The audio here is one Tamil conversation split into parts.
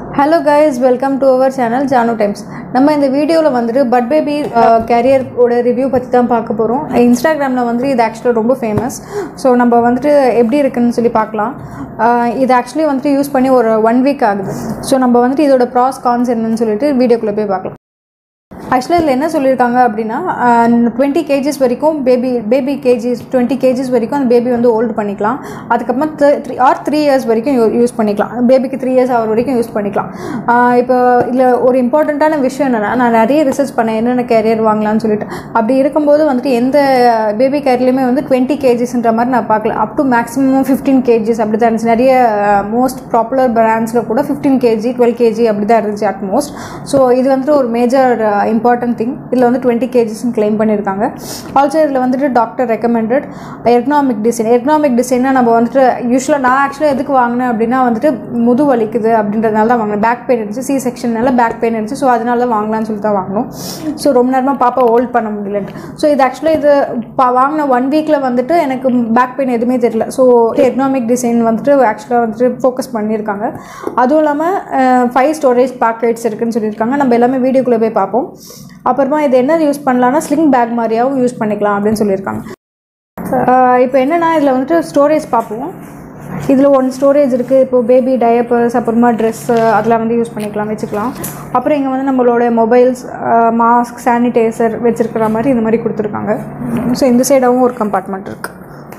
hello guys welcome to our channel Jaanu times நம்ம இந்த வீடியோவில் வந்துட்டு பட் பேபி கேரியரோட ரிவ்யூ பற்றி தான் பார்க்க போகிறோம் இன்ஸ்டாகிராமில் வந்துட்டு இது ஆக்சுவலாக ரொம்ப ஃபேமஸ் ஸோ நம்ம வந்துட்டு எப்படி இருக்குன்னு சொல்லி பார்க்கலாம் அஹ் இது ஆக்சுவலி வந்துட்டு யூஸ் பண்ணி ஒரு ஒன் வீக் ஆகுது ஸோ நம்ம வந்துட்டு இதோட ப்ராஸ் கான்ஸ் என்னன்னு சொல்லிட்டு வீடியோக்குள்ளே போய் பார்க்கலாம் ஆக்சுவலாக இதில் என்ன சொல்லியிருக்காங்க அப்படின்னா டுவெண்ட்டி கேஜிஸ் வரைக்கும் baby baby kgs twenty kgs வரைக்கும் அந்த பேபி வந்து ஹோல்டு பண்ணிக்கலாம் அதுக்கப்புறமா த்ரீ ஆர் த்ரீ இயர்ஸ் வரைக்கும் யூஸ் பண்ணிக்கலாம் பேபிக்கு த்ரீ இயர்ஸ் ஆகிற வரைக்கும் யூஸ் பண்ணிக்கலாம் ஆஹ் இப்போ இதில் ஒரு இம்பார்ட்டண்ட்டான விஷயம் என்னென்னா நான் நிறைய ரிசர்ச் பண்ணேன் என்னென்ன கேரியர் வாங்கலாம்னு சொல்லிட்டு அப்படி இருக்கும்போது வந்துட்டு எந்த பேபி கேரியர்லையுமே வந்து டுவெண்ட்டி கேஜிஸ்ன்ற மாதிரி நான் பார்க்கல up to maximum fifteen kgs அப்படி தான் இருந்துச்சு நிறைய மோஸ்ட் பாப்புலர் பிராண்ட்ஸில் கூட ஃபிஃப்டீன் கேஜி டுவெல் கேஜி அப்படி தான் இருந்துச்சு அட்மோஸ்ட் ஸோ இது வந்துட்டு ஒரு மேஜர் இம்பார்ட்டன்ட் திங் இதில் வந்து டுவெண்ட்டி கேஜிஸ்னு கிளைம் பண்ணியிருக்காங்க ஆல்சோ இதில் வந்துட்டு doctor recommended ergonomic design ergonomic டிசைனை நம்ம வந்துட்டு யூஸ்வலாக நான் ஆக்சுவலாக எதுக்கு வாங்கினேன் அப்படின்னா வந்துட்டு முது வலிக்குது அப்படின்றதுனால தான் வாங்கினேன் பேக் பெயின் இருந்துச்சு சி செக்ஷன்னால பேக் பெயின் இருந்துச்சு ஸோ அதனால தான் வாங்கலாம்னு சொல்லி தான் வாங்கினோம் ஸோ ரொம்ப நேரமாக பாப்பா ஹோல்ட் பண்ண முடியலன்ட்டு ஸோ இது ஆக்சுவலாக இது பா- வாங்கின ஒன் வீக்கில் வந்துட்டு எனக்கு பேக் பெயின் எதுவுமே தெரியல ஸோ எக்கனாமிக் டிசைன் வந்துட்டு ஆக்சுவலாக வந்துட்டு ஃபோக்கஸ் பண்ணியிருக்காங்க அதுவும் இல்லாமல் ஃபைவ் ஸ்டோரேஜ் பேக்கெட்ஸ் இருக்குன்னு சொல்லியிருக்காங்க நம்ம எல்லாமே வீடியோக்குள்ளே போய் பார்ப்போம் அப்புறமா இது என்ன யூஸ் பண்ணலாம்னா ஸ்லிங் பேக் மாதிரியாகவும் யூஸ் பண்ணிக்கலாம் அப்படின்னு சொல்லியிருக்காங்க இப்போ என்னென்னா இதில் வந்துட்டு ஸ்டோரேஜ் பார்ப்போம் இதில் ஒன் ஸ்டோரேஜ் இருக்குது இப்போ பேபி டயப்பர்ஸ் அப்புறமா ட்ரெஸ்ஸு அதெல்லாம் வந்து யூஸ் பண்ணிக்கலாம் வச்சுக்கலாம் அப்புறம் இங்கே வந்து நம்மளோட மொபைல்ஸ் மாஸ்க் சானிடைசர் வச்சுருக்கிற மாதிரி இந்த மாதிரி கொடுத்துருக்காங்க ஸோ இந்த சைடாகவும் ஒரு கம்பார்ட்மெண்ட் இருக்குது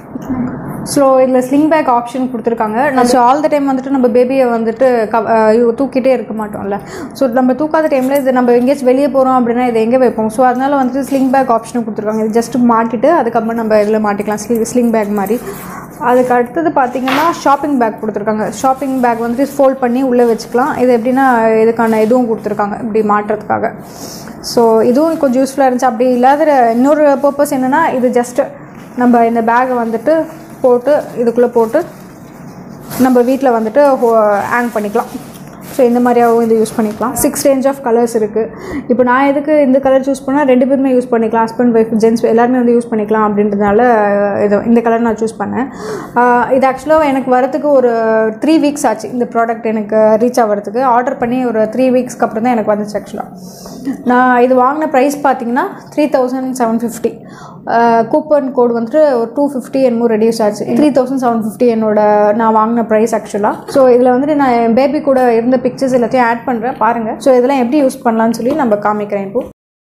ஸோ இதில் ஸ்லிங் பேக் ஆப்ஷன் கொடுத்துருக்காங்க ஸோ ஆல் த டைம் வந்துட்டு நம்ம பேபியை வந்துட்டு கவ அஹ் இவ தூக்கிட்டே இருக்க மாட்டோம்ல ஸோ நம்ம தூக்காத டைமில் இது நம்ம எங்கேயாச்சும் வெளியே போகிறோம் அப்படின்னா இதை எங்கே வைப்போம் ஸோ அதனால வந்துட்டு ஸ்லிங் பேக் ஆப்ஷனும் கொடுத்துருக்காங்க இது ஜஸ்ட் மாட்டிட்டு அதுக்கப்புறம் நம்ம இதில் மாட்டிக்கலாம் ஸ்லி ஸ்லிங் பேக் மாதிரி அதுக்கு அடுத்தது பார்த்தீங்கன்னா ஷாப்பிங் பேக் கொடுத்துருக்காங்க ஷாப்பிங் பேக் வந்துட்டு ஃபோல்ட் பண்ணி உள்ளே வச்சுக்கலாம் இது எப்படின்னா இதுக்கான இதுவும் கொடுத்துருக்காங்க இப்படி மாட்டுறதுக்காக ஸோ இதுவும் கொஞ்சம் யூஸ்ஃபுல்லாக இருந்துச்சு அப்படி இல்லாத இன்னொரு பர்பஸ் என்னென்னா இது ஜஸ்ட்டு நம்ம இந்த பேக்கை வந்துட்டு போட்டு இதுக்குள்ளே போட்டு நம்ம வீட்டில் வந்துட்டு ஹேங் பண்ணிக்கலாம் ஸோ இந்த மாதிரியாகவும் இது யூஸ் பண்ணிக்கலாம் சிக்ஸ் ரேஞ்ச் ஆஃப் கலர்ஸ் இருக்குது இப்போ நான் எதுக்கு இந்த கலர் சூஸ் பண்ணால் ரெண்டு பேருமே யூஸ் பண்ணிக்கலாம் ஹஸ்பண்ட் ஒய்ஃப் ஜென்ஸ் எல்லாருமே வந்து யூஸ் பண்ணிக்கலாம் அப்படின்றதுனால இது இந்த கலர் நான் சூஸ் பண்ணேன் ஆஹ் இது ஆக்சுவலாக எனக்கு வரதுக்கு ஒரு த்ரீ வீக்ஸ் ஆச்சு இந்த ப்ராடக்ட் எனக்கு ரீச் ஆகிறதுக்கு ஆர்டர் பண்ணி ஒரு த்ரீ வீக்ஸ்க்கு அப்புறம் தான் எனக்கு வந்துச்சு ஆக்சுவலாக நான் இது வாங்கின ப்ரைஸ் பார்த்தீங்கன்னா three thousand seven fifty coupon code வந்துட்டு ஒரு டூ ஃபிஃப்டி என்னமோ ரெடியூஸ் ஆச்சு த்ரீ தௌசண்ட் செவன் ஃபிஃப்டி என்னோட நான் வாங்கின ப்ரைஸ் ஆக்சுவலாக ஸோ இதில் வந்துட்டு நான் என் பேபி கூட இருந்த பிக்சர்ஸ் எல்லாத்தையும் ஆட் பண்ணுறேன் பாருங்கள் ஸோ இதெல்லாம் எப்படி யூஸ் பண்ணலாம்னு சொல்லி நம்ம காமிக்கிறேன் இப்போ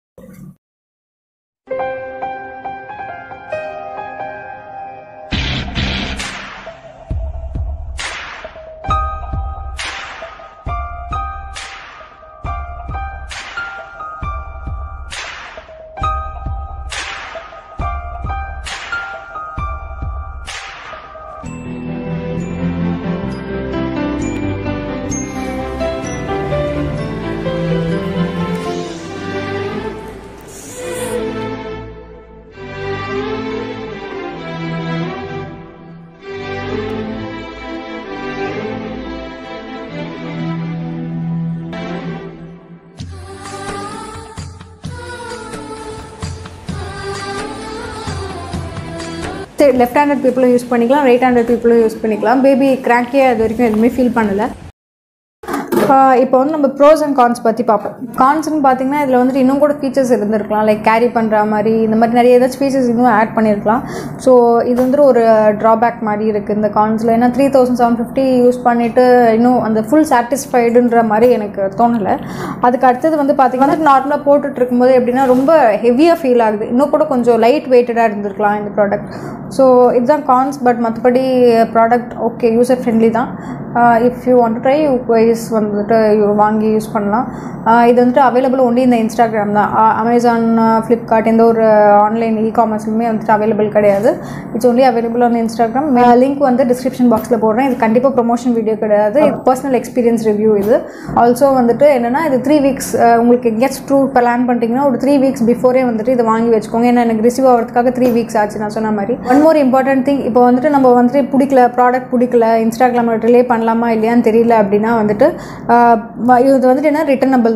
லெஃப்ட் ஹேண்டட் பீப்புளும் யூஸ் பண்ணிக்கலாம் ரைட் ஹேண்டட் பீப்புளும் யூஸ் பண்ணிக்கலாம் பேபி கிராக்கியாக அது வரைக்கும் எதுவுமே ஃபீல் பண்ணலை இப்போ வந்து நம்ம ப்ரோஸ் அண்ட் கான்ஸ் பற்றி பார்ப்போம் கான்ஸ்னு பார்த்தீங்கன்னா இதில் வந்துட்டு இன்னும் கூட ஃபீச்சர்ஸ் இருந்திருக்கலாம் லைக் கேரி பண்ணுற மாதிரி இந்த மாதிரி நிறைய ஏதாச்சும் ஃபீச்சர்ஸ் இன்னும் ஆட் பண்ணியிருக்கலாம் ஸோ இது வந்துட்டு ஒரு ட்ராபேக் மாதிரி இருக்குது இந்த கான்ஸில் ஏன்னா three thousand seven fifty use பண்ணிவிட்டு இன்னும் அந்த ஃபுல் சாட்டிஸ்ஃபைடுன்ற மாதிரி எனக்கு தோணலை அதுக்கு அடுத்தது வந்து பார்த்தீங்கன்னா வந்துட்டு நார்மலாக போட்டுட்டு இருக்கும்போது எப்படின்னா ரொம்ப ஹெவியாக ஃபீல் ஆகுது இன்னும் கூட கொஞ்சம் லைட் வெயிட்டடாக இருந்திருக்கலாம் இந்த ப்ராடக்ட் ஸோ இதுதான் கான்ஸ் பட் மற்றபடி ப்ராடக்ட் ஓகே யூசர் ஃப்ரெண்ட்லி தான் if you want to try wise வந்துட்டு you வாங்கி யூஸ் பண்ணலாம் ஆஹ் இது வந்துட்டு அவைலபிள் ஒன்லி இந்த இன்ஸ்டாகிராம் தான் அமேசான் ஃப்ளிப்கார்ட் எந்த ஒரு ஆன்லைன் இ காமர்ஸ்லுமே வந்துட்டு அவைலபிள் கிடையாது it's only available on Instagram link வந்து டிஸ்கிரிப்ஷன் பாக்ஸில் போடுறேன் இது கண்டிப்பாக ப்ரொமோஷன் வீடியோ கிடையாது இது பர்சனல் எக்ஸ்பீரியன்ஸ் ரிவ்யூ இது ஆல்சோ வந்துட்டு என்னென்னா இது த்ரீ வீக்ஸ் உங்களுக்கு எங்கேயாச்சும் டூர் பிளான் பண்ணிட்டீங்கன்னா ஒரு த்ரீ வீக்ஸ் பிஃபோரே வந்துட்டு இதை வாங்கி வச்சுக்கோங்க ஏன்னா எனக்கு ரிசீவ் ஆகிறதுக்காக த்ரீ வீக்ஸ் ஆச்சு நான் சொன்ன மாதிரி ஒன் மோர் இம்பார்ட்டன்ட் திங் இப்போ வந்துட்டு நம்ம வந்துட்டு பிடிக்கல ப்ராடக்ட் பிடிக்கல இன்ஸ்டாகிராமில் ரிலே பண்ணலாமா இல்லையான்னு தெரியல அப்படின்னா வந்துட்டு ஆஹ் இது வந்துட்டு என்ன ரிட்டர்னபிள் தான்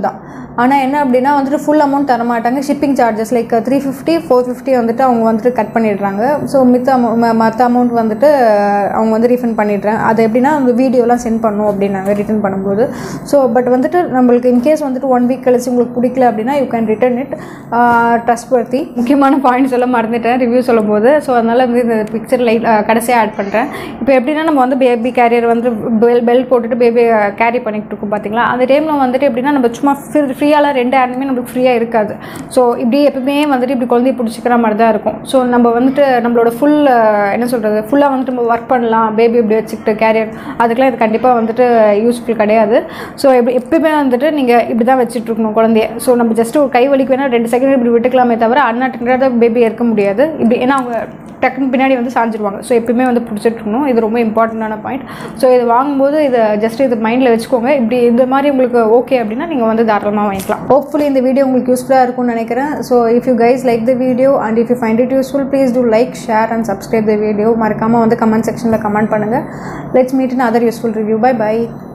ஆனால் என்ன அப்படின்னா வந்துட்டு ஃபுல் அமௌண்ட் தர மாட்டாங்க shipping charges like three fifty four fifty வந்துட்டு அவங்க வந்துட்டு கட் பண்ணிடுறாங்க ஸோ மித்த amou- மற்ற அமௌண்ட் வந்துட்டு அவங்க வந்து ரீஃபண்ட் பண்ணிடுறாங்க அது எப்படின்னா அந்த வீடியோலாம் சென்ட் பண்ணும் அப்படின்னாங்க ரிட்டர்ன் பண்ணும்போது ஸோ பட் வந்துட்டு நம்மளுக்கு இன்கேஸ் வந்துட்டு ஒன் வீக் கழிச்சு உங்களுக்கு பிடிக்கல அப்படின்னா you can return it trustworthy முக்கியமான பாயிண்ட் சொல்ல மறந்துட்டேன் ரிவ்யூ சொல்லும்போது ஸோ அதனால் வந்து இந்த பிக்சர் லைட் கடைசியாக ஆட் பண்ணுறேன் இப்போ எப்படின்னா நம்ம வந்து பேபி கேரியர் வந்து பெல் பெல் போட்டுட்டு பேபி கேரி பண்ணிட்டு இருக்கோம் பார்த்தீங்களா அந்த டைமில் வந்துட்டு எப்படின்னா நம்ம சும்மா ஃப்ரீயாலாம் ரெண்டு ஹேண்டுமே நம்மளுக்கு ஃப்ரீயாக இருக்காது ஸோ இப்படி எப்பவுமே வந்துட்டு இப்படி குழந்தைய பிடிச்சிக்கிற மாதிரி தான் இருக்கும் ஸோ நம்ம வந்துட்டு நம்மளோட ஃபுல் என்ன சொல்கிறது ஃபுல்லாக வந்துட்டு நம்ம ஒர்க் பண்ணலாம் பேபி இப்படி வச்சுக்கிட்டு கேரியர் அதுக்கெலாம் இது கண்டிப்பாக வந்துட்டு யூஸ்ஃபுல் கிடையாது ஸோ எப்படி எப்பயுமே வந்துட்டு நீங்கள் இப்படி தான் வச்சுட்டு இருக்கணும் குழந்தைய ஸோ நம்ம ஜஸ்ட் ஒரு கை வலிக்கு வேணால் ரெண்டு செகண்ட் இப்படி விட்டுக்கலாமே தவிர அன்அட்டன்டாக பேபி இருக்க முடியாது இப்படி ஏன்னா அவங்க டக்குன்னு பின்னாடி வந்து சாஞ்சிருவாங்க ஸோ எப்பயுமே வந்து பிடிச்சிட்டு இருக்கணும் இது ரொம்ப இம்பார்ட்டண்டான பாயிண்ட் ஸோ இது வாங்கும்போது இதை ஜஸ்ட் இது மைண்டில் வச்சுக்கோங்க இப்படி இந்த மாதிரி உங்களுக்கு ஓகே அப்படின்னா நீங்கள் வந்து தாராளமாக வாங்கிக்கலாம் ஹோப்ஃபுல்லி இந்த வீடியோ உங்களுக்கு யூஸ்ஃபுல்லாக இருக்கும்னு நினைக்கிறேன் so if you guys like the video and if you find it useful please do like share and subscribe the video மறக்காமல் வந்து கமெண்ட் செக்ஷனில் கமெண்ட் பண்ணுங்கள் let's meet in other useful review bye by